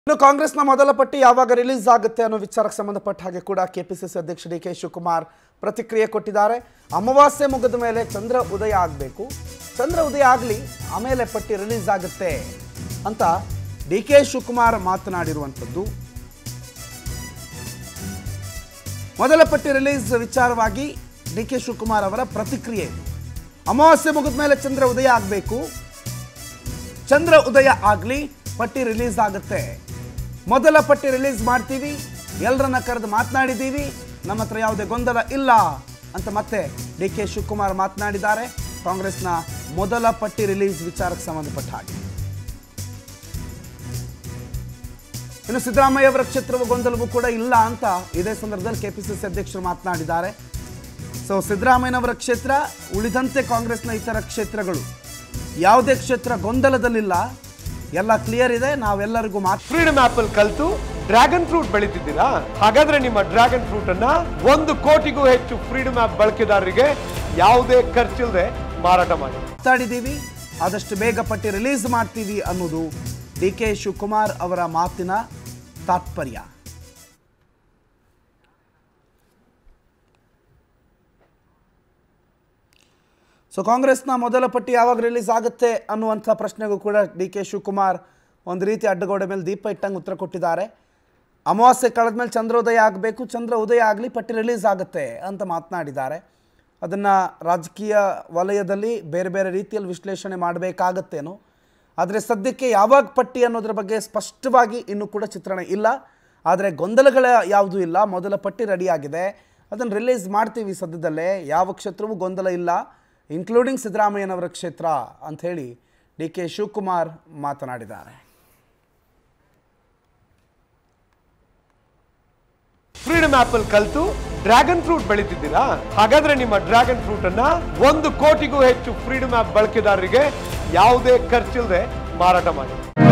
ಇನ್ನು ಕಾಂಗ್ರೆಸ್ನ ಮೊದಲ ಪಟ್ಟಿ ಯಾವಾಗ ರಿಲೀಸ್ ಆಗುತ್ತೆ ಅನ್ನೋ ವಿಚಾರಕ್ಕೆ ಸಂಬಂಧಪಟ್ಟ ಹಾಗೆ ಕೂಡ ಕೆಪಿಸಿಸಿ ಅಧ್ಯಕ್ಷ ಡಿ ಕೆ ಶಿವಕುಮಾರ್ ಪ್ರತಿಕ್ರಿಯೆ ಕೊಟ್ಟಿದ್ದಾರೆ ಅಮಾವಾಸ್ಯೆ ಮುಗಿದ ಮೇಲೆ ಚಂದ್ರ ಉದಯ ಆಗಬೇಕು ಚಂದ್ರ ಉದಯ ಆಗಲಿ ಆಮೇಲೆ ಪಟ್ಟಿ ರಿಲೀಸ್ ಆಗುತ್ತೆ ಅಂತ ಡಿ ಕೆ ಶಿವಕುಮಾರ್ ಮಾತನಾಡಿರುವಂಥದ್ದು ಮೊದಲ ಪಟ್ಟಿ ರಿಲೀಸ್ ವಿಚಾರವಾಗಿ ಡಿ ಕೆ ಶಿವಕುಮಾರ್ ಅವರ ಪ್ರತಿಕ್ರಿಯೆ ಇದು. ಅಮಾವಾಸ್ಯೆ ಮುಗಿದ ಮೇಲೆ ಚಂದ್ರ ಉದಯ ಆಗಬೇಕು ಚಂದ್ರ ಉದಯ ಆಗಲಿ ಪಟ್ಟಿ ರಿಲೀಸ್ ಆಗುತ್ತೆ ಮೊದಲ ಪಟ್ಟಿ ರಿಲೀಸ್ ಮಾಡ್ತೀವಿ ಎಲ್ಲರನ್ನ ಕರೆದು ಮಾತನಾಡಿದ್ದೀವಿ ನಮ್ಮ ಹತ್ರ ಯಾವುದೇ ಗೊಂದಲ ಇಲ್ಲ ಅಂತ ಮತ್ತೆ ಡಿ ಕೆ ಶಿವಕುಮಾರ್ ಮಾತನಾಡಿದ್ದಾರೆ ಕಾಂಗ್ರೆಸ್ನ ಮೊದಲ ಪಟ್ಟಿ ರಿಲೀಸ್ ವಿಚಾರಕ್ಕೆ ಸಂಬಂಧಪಟ್ಟ ಹಾಗೆ ಇನ್ನು ಸಿದ್ದರಾಮಯ್ಯ ಅವರ ಕ್ಷೇತ್ರವು ಗೊಂದಲವೂ ಕೂಡ ಇಲ್ಲ ಅಂತ ಇದೇ ಸಂದರ್ಭದಲ್ಲಿ ಕೆಪಿಸಿಸಿ ಅಧ್ಯಕ್ಷರು ಮಾತನಾಡಿದ್ದಾರೆ ಸೊ ಸಿದ್ದರಾಮಯ್ಯನವರ ಕ್ಷೇತ್ರ ಉಳಿದಂತೆ ಕಾಂಗ್ರೆಸ್ನ ಇತರ ಕ್ಷೇತ್ರಗಳು ಯಾವುದೇ ಕ್ಷೇತ್ರ ಗೊಂದಲದಲ್ಲಿಲ್ಲ ಎಲ್ಲ ಕ್ಲಿಯರ್ ಇದೆ ನಾವೆಲ್ಲರಿಗೂ ಮಾತು ಫ್ರೀಡಮ್ ಆಪ್ ಅಲ್ಲಿ ಕಲ್ತು ಡ್ರ್ಯಾಗನ್ ಫ್ರೂಟ್ ಬೆಳೀತಿದ್ದೀರಾ ಹಾಗಾದ್ರೆ ನಿಮ್ಮ ಡ್ರ್ಯಾಗನ್ ಫ್ರೂಟ್ ಅನ್ನ ಒಂದು ಕೋಟಿಗೂ ಹೆಚ್ಚು ಫ್ರೀಡಮ್ ಆಪ್ ಬಳಕೆದಾರರಿಗೆ ಯಾವುದೇ ಖರ್ಚಿಲ್ಲದೆ ಮಾರಾಟ ಮಾಡಿ ಮಾತಾಡಿದ್ದೀವಿ ಆದಷ್ಟು ಬೇಗ ಪಟ್ಟಿ ರಿಲೀಸ್ ಮಾಡ್ತೀವಿ ಅನ್ನೋದು ಡಿ ಕೆ ಶಿವಕುಮಾರ್ ಅವರ ಮಾತಿನ ತಾತ್ಪರ್ಯ ಸೊ ಕಾಂಗ್ರೆಸ್ನ ಮೊದಲ ಪಟ್ಟಿ ಯಾವಾಗ ರಿಲೀಸ್ ಆಗುತ್ತೆ ಅನ್ನುವಂಥ ಪ್ರಶ್ನೆಗೂ ಕೂಡ ಡಿ ಕೆ ಶಿವಕುಮಾರ್ ಒಂದು ರೀತಿ ಅಡ್ಡಗೋಡೆ ಮೇಲೆ ದೀಪ ಇಟ್ಟಂಗೆ ಉತ್ತರ ಕೊಟ್ಟಿದ್ದಾರೆ ಅಮಾವಾಸ್ಯೆ ಕಳೆದ ಮೇಲೆ ಚಂದ್ರೋದಯ ಆಗಬೇಕು ಚಂದ್ರ ಉದಯ ಆಗಲಿ ಪಟ್ಟಿ ರಿಲೀಸ್ ಆಗುತ್ತೆ ಅಂತ ಮಾತನಾಡಿದ್ದಾರೆ ಅದನ್ನು ರಾಜಕೀಯ ವಲಯದಲ್ಲಿ ಬೇರೆ ಬೇರೆ ರೀತಿಯಲ್ಲಿ ವಿಶ್ಲೇಷಣೆ ಮಾಡಬೇಕಾಗತ್ತೇನೋ ಆದರೆ ಸದ್ಯಕ್ಕೆ ಯಾವಾಗ ಪಟ್ಟಿ ಅನ್ನೋದ್ರ ಬಗ್ಗೆ ಸ್ಪಷ್ಟವಾಗಿ ಇನ್ನೂ ಕೂಡ ಚಿತ್ರಣ ಇಲ್ಲ ಆದರೆ ಗೊಂದಲಗಳ ಯಾವುದೂ ಇಲ್ಲ ಮೊದಲ ಪಟ್ಟಿ ರೆಡಿಯಾಗಿದೆ ಅದನ್ನು ರಿಲೀಸ್ ಮಾಡ್ತೀವಿ ಸದ್ಯದಲ್ಲೇ ಯಾವ ಕ್ಷೇತ್ರವೂ ಗೊಂದಲ ಇಲ್ಲ ಇನ್ಕ್ಲೂಡಿಂಗ್ ಸಿದ್ದರಾಮಯ್ಯನವರ ಕ್ಷೇತ್ರ ಅಂಥೇಳಿ ಡಿ ಕೆ ಶಿವಕುಮಾರ್ ಮಾತನಾಡಿದ್ದಾರೆ ಫ್ರೀಡಮ್ ಆಪ್ ಅಲ್ಲಿ ಕಲ್ತು ಡ್ರ್ಯಾಗನ್ ಫ್ರೂಟ್ ಬೆಳೀತಿದ್ದೀರಾ ಹಾಗಾದ್ರೆ ನಿಮ್ಮ ಡ್ರ್ಯಾಗನ್ ಫ್ರೂಟ್ ಅನ್ನ ಒಂದು ಕೋಟಿಗೂ ಹೆಚ್ಚು ಫ್ರೀಡಮ್ ಆಪ್ ಬಳಕೆದಾರರಿಗೆ ಯಾವುದೇ ಖರ್ಚಿಲ್ಲದೆ ಮಾರಾಟ ಮಾಡಿ